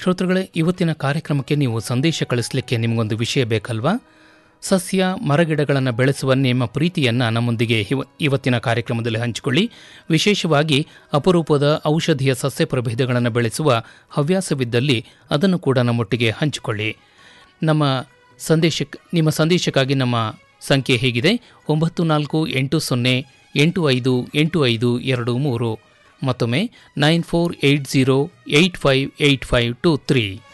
ಶ್ರೋತೃಗಳೇ ಇವತ್ತಿನ ಕಾರ್ಯಕ್ರಮಕ್ಕೆ ನೀವು ಸಂದೇಶ ಕಳಿಸಲಿಕ್ಕೆ ನಿಮಗೊಂದು ವಿಷಯ ಬೇಕಲ್ವಾ ಸಸ್ಯ ಮರಗಿಡಗಳನ್ನು ಬೆಳೆಸುವ ನಿಮ್ಮ ಪ್ರೀತಿಯನ್ನು ನಮ್ಮೊಂದಿಗೆ ಇವ- ಇವತ್ತಿನ ಕಾರ್ಯಕ್ರಮದಲ್ಲಿ ಹಂಚಿಕೊಳ್ಳಿ ವಿಶೇಷವಾಗಿ ಅಪರೂಪದ ಔಷಧೀಯ ಸಸ್ಯ ಪ್ರಭೇದಗಳನ್ನು ಬೆಳೆಸುವ ಹವ್ಯಾಸವಿದ್ದಲ್ಲಿ ಅದನ್ನು ಕೂಡ ನಮ್ಮೊಟ್ಟಿಗೆ ಹಂಚಿಕೊಳ್ಳಿ ನಮ್ಮ ಸಂದೇಶಕ್ಕೆ ನಿಮ್ಮ ಸಂದೇಶಕ್ಕಾಗಿ ನಮ್ಮ ಸಂಖ್ಯೆ ಹೀಗಿದೆ ಒಂಬತ್ತು ನಾಲ್ಕು ಎಂಟು ಸೊನ್ನೆ ಎಂಟು ಐದು ಎಂಟು ಐದು ಎರಡು ಮೂರು ಮತ್ತೊಮ್ಮೆ nine four eight zero eight five eight five two three